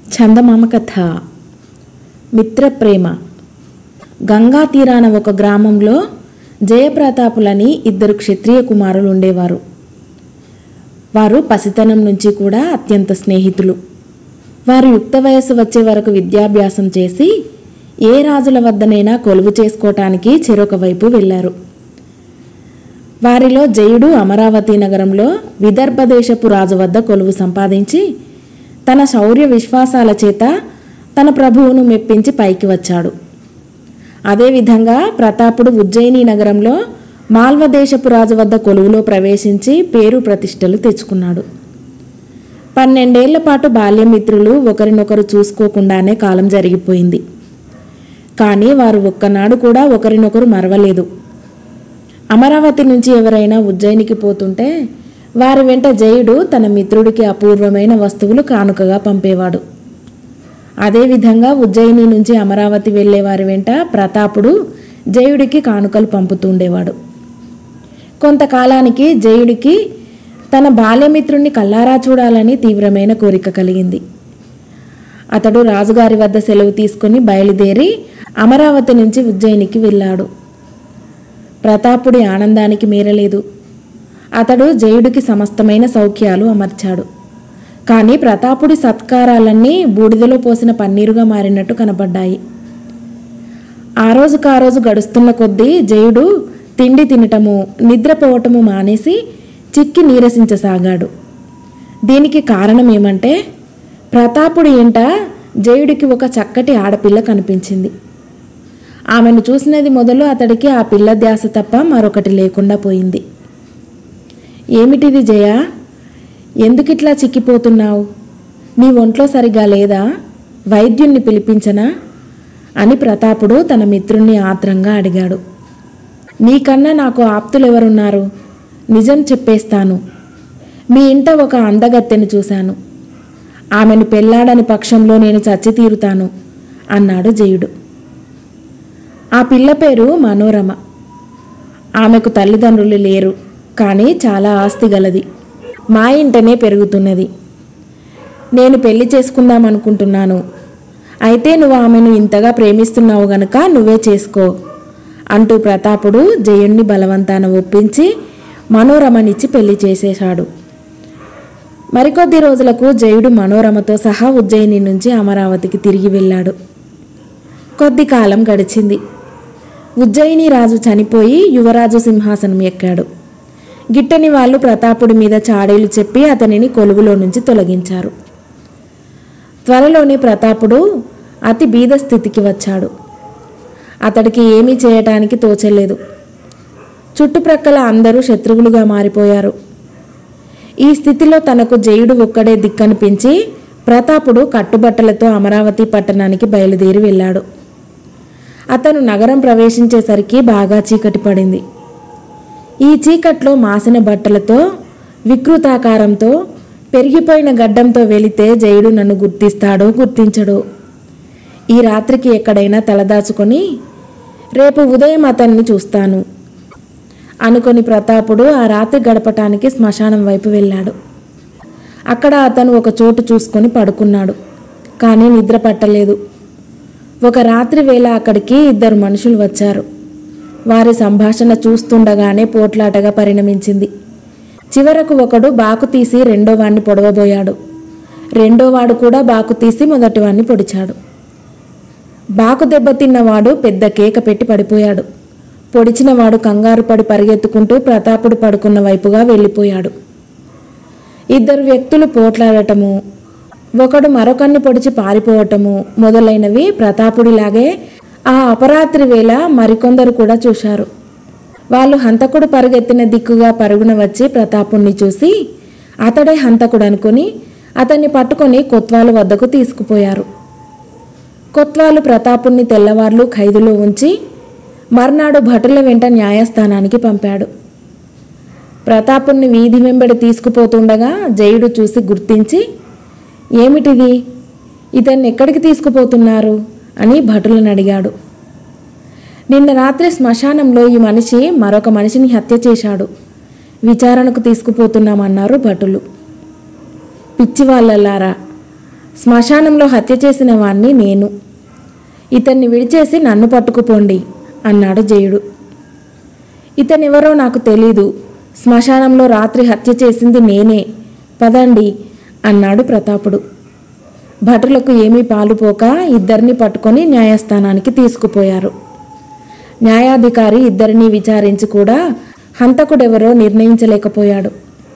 చందమామ కథ మిత్రప్రేమ గంగా తీరాన ఒక గ్రామంలో జయప్రతాపులని ఇద్దరు క్షత్రియ కుమారులు ఉండేవారు వారు పసితనం నుంచి కూడా అత్యంత స్నేహితులు వారు యుక్త వయస్సు వచ్చే వరకు విద్యాభ్యాసం చేసి ఏ రాజుల వద్దనైనా కొలువు చేసుకోవటానికి చెరొక వైపు వెళ్ళారు వారిలో జయుడు అమరావతి నగరంలో విదర్భ దేశపు రాజు వద్ద కొలువు సంపాదించి తన శౌర్య విశ్వాసాల చేత తన ప్రభువును మెప్పించి పైకి వచ్చాడు అదేవిధంగా ప్రతాపుడు ఉజ్జయిని నగరంలో మాల్వదేశపు రాజు వద్ద కొలువులో ప్రవేశించి పేరు ప్రతిష్టలు తెచ్చుకున్నాడు పన్నెండేళ్ల పాటు బాల్యమిత్రులు ఒకరినొకరు చూసుకోకుండానే కాలం జరిగిపోయింది కానీ వారు ఒక్కనాడు కూడా ఒకరినొకరు మరవలేదు అమరావతి నుంచి ఎవరైనా ఉజ్జయినికి పోతుంటే వారి వెంట జయుడు తన మిత్రుడికి అపూర్వమైన వస్తువులు కానుకగా పంపేవాడు అదేవిధంగా ఉజ్జయిని నుంచి అమరావతి వెళ్ళే వారి వెంట ప్రతాపుడు జయుడికి కానుకలు పంపుతుండేవాడు కొంతకాలానికి జయుడికి తన బాల్యమిత్రుణ్ణి కల్లారా చూడాలని తీవ్రమైన కోరిక కలిగింది అతడు రాజుగారి వద్ద సెలవు తీసుకుని బయలుదేరి అమరావతి నుంచి ఉజ్జయినికి వెళ్ళాడు ప్రతాపుడి ఆనందానికి మీరలేదు అతడు జయుడికి సమస్తమైన సౌఖ్యాలు అమర్చాడు కానీ ప్రతాపుడి సత్కారాలన్నీ బూడిదలో పోసిన పన్నీరుగా మారినట్టు కనపడ్డాయి ఆ రోజుకు ఆ రోజు గడుస్తున్న కొద్దీ జయుడు తిండి తినటము నిద్రపోవటము మానేసి చిక్కి నీరసించసాగాడు దీనికి కారణం ఏమంటే ప్రతాపుడి ఇంట జయుడికి ఒక చక్కటి ఆడపిల్ల కనిపించింది ఆమెను చూసినది మొదలు అతడికి ఆ పిల్ల ధ్యాస తప్ప మరొకటి లేకుండా పోయింది ఏమిటిది జయ ఎందుకిట్లా చిక్కిపోతున్నావు నీ ఒంట్లో సరిగా లేదా వైద్యుణ్ణి పిలిపించనా అని ప్రతాపుడు తన మిత్రుణ్ణి ఆత్రంగా అడిగాడు నీకన్నా నాకు ఆప్తులెవరున్నారు నిజం చెప్పేస్తాను మీ ఇంట ఒక అందగత్తెను చూశాను ఆమెను పెళ్లాడని పక్షంలో నేను చచ్చి తీరుతాను అన్నాడు జయుడు ఆ పిల్ల పేరు మనోరమ ఆమెకు తల్లిదండ్రులు లేరు కానీ చాలా ఆస్తి గలది మా ఇంటనే పెరుగుతున్నది నేను పెళ్లి చేసుకుందాం అనుకుంటున్నాను అయితే నువ్వు ఆమెను ఇంతగా ప్రేమిస్తున్నావు గనుక నువ్వే చేసుకో అంటూ ప్రతాపుడు జయుణ్ణి బలవంతాన ఒప్పించి మనోరమనిచ్చి పెళ్లి చేసేశాడు మరికొద్ది రోజులకు జయుడు మనోరమతో సహా ఉజ్జయిని నుంచి అమరావతికి తిరిగి వెళ్ళాడు కొద్ది కాలం గడిచింది ఉజ్జయిని రాజు చనిపోయి యువరాజు సింహాసనం ఎక్కాడు గిట్టని వాళ్ళు ప్రతాపుడి మీద చాడీలు చెప్పి అతనిని కొలువులో నుంచి తొలగించారు త్వరలోనే ప్రతాపుడు అతి బీద స్థితికి వచ్చాడు అతడికి ఏమీ చేయటానికి తోచలేదు చుట్టుప్రక్కల అందరూ శత్రువులుగా మారిపోయారు ఈ స్థితిలో తనకు జయుడు ఒక్కడే దిక్కనిపించి ప్రతాపుడు కట్టుబట్టలతో అమరావతి పట్టణానికి బయలుదేరి వెళ్ళాడు అతను నగరం ప్రవేశించేసరికి బాగా చీకటి పడింది ఈ చీకట్లో మాసిన బట్టలతో వికృతాకారంతో పెరిగిపోయిన గడ్డంతో వెళితే జయుడు నన్ను గుర్తిస్తాడో గుర్తించడో ఈ రాత్రికి ఎక్కడైనా తలదాచుకొని రేపు ఉదయం అతన్ని చూస్తాను అనుకొని ప్రతాపుడు ఆ రాత్రి గడపటానికి శ్మశానం వైపు వెళ్ళాడు అక్కడ అతను ఒక చోటు చూసుకొని పడుకున్నాడు కానీ నిద్ర పట్టలేదు ఒక రాత్రి వేళ అక్కడికి ఇద్దరు మనుషులు వచ్చారు వారి సంభాషణ చూస్తుండగానే పోట్లాటగా పరిణమించింది చివరకు ఒకడు బాకు తీసి రెండో వాణ్ణి పొడవబోయాడు రెండో వాడు కూడా బాకు తీసి మొదటి వాణ్ణి పొడిచాడు బాకు దెబ్బతిన్నవాడు పెద్ద కేక పెట్టి పడిపోయాడు పొడిచినవాడు కంగారు పడి పరిగెత్తుకుంటూ ప్రతాపుడు పడుకున్న వైపుగా వెళ్ళిపోయాడు ఇద్దరు వ్యక్తులు పోట్లాడటము ఒకడు మరొకన్ని పొడిచి పారిపోవటము మొదలైనవి ప్రతాపుడిలాగే ఆ అపరాత్రి వేళ మరికొందరు కూడా చూశారు వాళ్ళు హంతకుడు పరుగెత్తిన దిక్కుగా పరుగున వచ్చి ప్రతాపుణ్ణి చూసి అతడే హంతకుడు అనుకుని అతన్ని పట్టుకొని కొత్వాలు వద్దకు తీసుకుపోయారు కొత్వాలు ప్రతాపుణ్ణి తెల్లవార్లు ఖైదులో ఉంచి మర్నాడు భటుల వెంట న్యాయస్థానానికి పంపాడు ప్రతాపుణ్ణి వీధి వెంబడి తీసుకుపోతుండగా జయుడు చూసి గుర్తించి ఏమిటిది ఇతన్ని ఎక్కడికి తీసుకుపోతున్నారు అని భటులను అడిగాడు నిన్న రాత్రి శ్మశానంలో ఈ మనిషి మరొక మనిషిని హత్య చేశాడు విచారణకు తీసుకుపోతున్నామన్నారు భటులు పిచ్చి వాళ్ళలారా శ్మశానంలో హత్య చేసిన వాణ్ణి నేను ఇతన్ని విడిచేసి నన్ను పట్టుకుపోండి అన్నాడు జయుడు ఇతనెవరో నాకు తెలీదు శ్మశానంలో రాత్రి హత్య చేసింది నేనే పదండి అన్నాడు ప్రతాపుడు భటులకు ఏమీ పాలుపోక ఇద్దరిని పట్టుకొని న్యాయస్థానానికి తీసుకుపోయారు న్యాయాధికారి ఇద్దరిని విచారించి కూడా హంతకుడెవరో నిర్ణయించలేకపోయాడు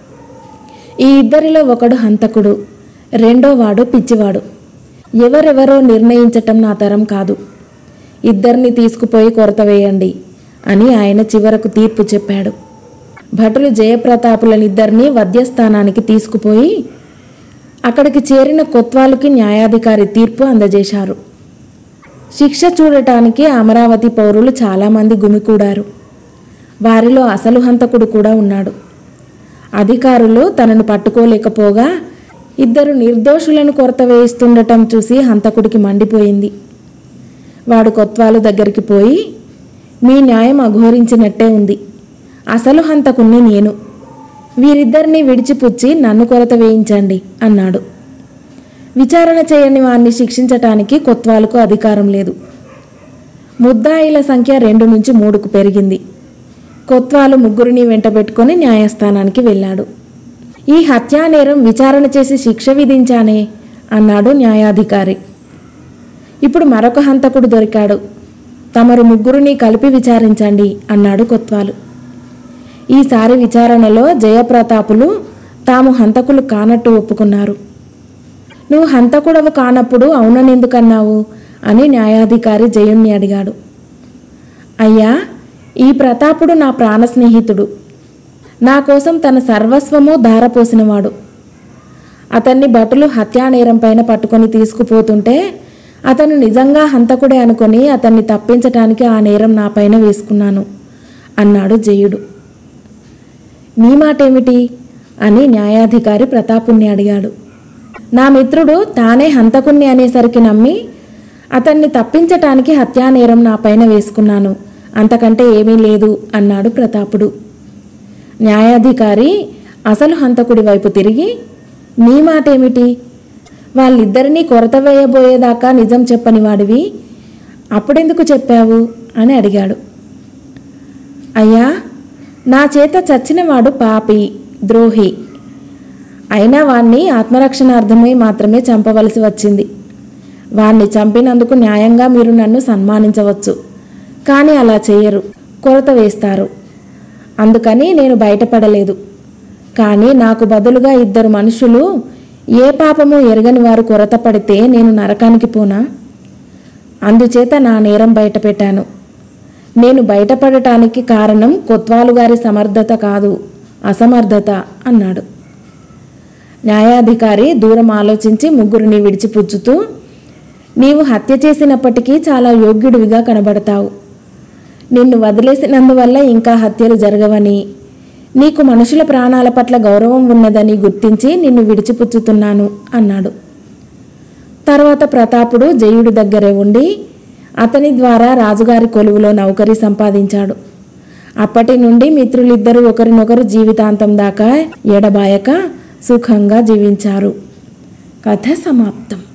ఈ ఇద్దరిలో ఒకడు హంతకుడు రెండో వాడు పిచ్చివాడు ఎవరెవరో నిర్ణయించటం నా తరం కాదు ఇద్దరిని తీసుకుపోయి కొరత వేయండి అని ఆయన చివరకు తీర్పు చెప్పాడు భటులు జయప్రతాపులనిద్దరినీ వధ్యస్థానానికి తీసుకుపోయి అక్కడికి చేరిన కొత్వాలుకి న్యాయాధికారి తీర్పు అందజేశారు శిక్ష చూడటానికి అమరావతి పౌరులు చాలామంది గుమికూడారు వారిలో అసలు హంతకుడు కూడా ఉన్నాడు అధికారులు తనను పట్టుకోలేకపోగా ఇద్దరు నిర్దోషులను కొరత వేయిస్తుండటం చూసి హంతకుడికి మండిపోయింది వాడు కొత్వాలు దగ్గరికి పోయి మీ న్యాయం అఘోరించినట్టే ఉంది అసలు హంతకుణ్ణి నేను వీరిద్దరిని విడిచిపుచ్చి నన్ను కొరత వేయించండి అన్నాడు విచారణ చేయని వాణ్ణి శిక్షించటానికి కొత్వాలకు అధికారం లేదు ముద్దాయిల సంఖ్య రెండు నుంచి మూడుకు పెరిగింది కొత్వాలు ముగ్గురిని వెంటబెట్టుకొని న్యాయస్థానానికి వెళ్ళాడు ఈ హత్యానేరం విచారణ చేసి శిక్ష విధించానే అన్నాడు న్యాయాధికారి ఇప్పుడు మరొక హంతకుడు దొరికాడు తమరు ముగ్గురిని కలిపి విచారించండి అన్నాడు కొత్వాలు ఈసారి విచారణలో జయప్రతాపులు తాము హంతకులు కానట్టు ఒప్పుకున్నారు నువ్వు హంతకుడవు కానప్పుడు అవుననెందుకన్నావు అని న్యాయాధికారి జయుణ్ణి అడిగాడు అయ్యా ఈ ప్రతాపుడు నా ప్రాణ స్నేహితుడు నా కోసం తన సర్వస్వము ధారపోసినవాడు అతన్ని భటులు హత్యానేరం పైన పట్టుకొని తీసుకుపోతుంటే అతను నిజంగా హంతకుడే అనుకొని అతన్ని తప్పించటానికి ఆ నేరం నా పైన వేసుకున్నాను అన్నాడు జయుడు నీ మాటేమిటి అని న్యాయాధికారి ప్రతాపుణ్ణి అడిగాడు నా మిత్రుడు తానే హంతకుణ్ణి అనేసరికి నమ్మి అతన్ని తప్పించటానికి హత్యానేరం నా పైన వేసుకున్నాను అంతకంటే ఏమీ లేదు అన్నాడు ప్రతాపుడు న్యాయాధికారి అసలు హంతకుడి వైపు తిరిగి నీ మాటేమిటి వాళ్ళిద్దరినీ కొరత వేయబోయేదాకా నిజం చెప్పని వాడివి అప్పుడెందుకు చెప్పావు అని అడిగాడు అయ్యా నా చేత చచ్చినవాడు పాపి ద్రోహి అయినా వాణ్ణి ఆత్మరక్షణార్థమై మాత్రమే చంపవలసి వచ్చింది వాణ్ణి చంపినందుకు న్యాయంగా మీరు నన్ను సన్మానించవచ్చు కానీ అలా చేయరు కొరత వేస్తారు అందుకని నేను బయటపడలేదు కానీ నాకు బదులుగా ఇద్దరు మనుషులు ఏ పాపము ఎరగని వారు కొరత పడితే నేను నరకానికి పోనా అందుచేత నా నేరం బయటపెట్టాను నేను బయటపడటానికి కారణం కొత్వాలు గారి సమర్థత కాదు అసమర్థత అన్నాడు న్యాయాధికారి దూరం ఆలోచించి ముగ్గురిని విడిచిపుచ్చుతూ నీవు హత్య చేసినప్పటికీ చాలా యోగ్యుడివిగా కనబడతావు నిన్ను వదిలేసినందువల్ల ఇంకా హత్యలు జరగవని నీకు మనుషుల ప్రాణాల పట్ల గౌరవం ఉన్నదని గుర్తించి నిన్ను విడిచిపుచ్చుతున్నాను అన్నాడు తర్వాత ప్రతాపుడు జయుడి దగ్గరే ఉండి అతని ద్వారా రాజుగారి కొలువులో నౌకరీ సంపాదించాడు అప్పటి నుండి మిత్రులిద్దరూ ఒకరినొకరు జీవితాంతం దాకా ఎడబాయక సుఖంగా జీవించారు కథ సమాప్తం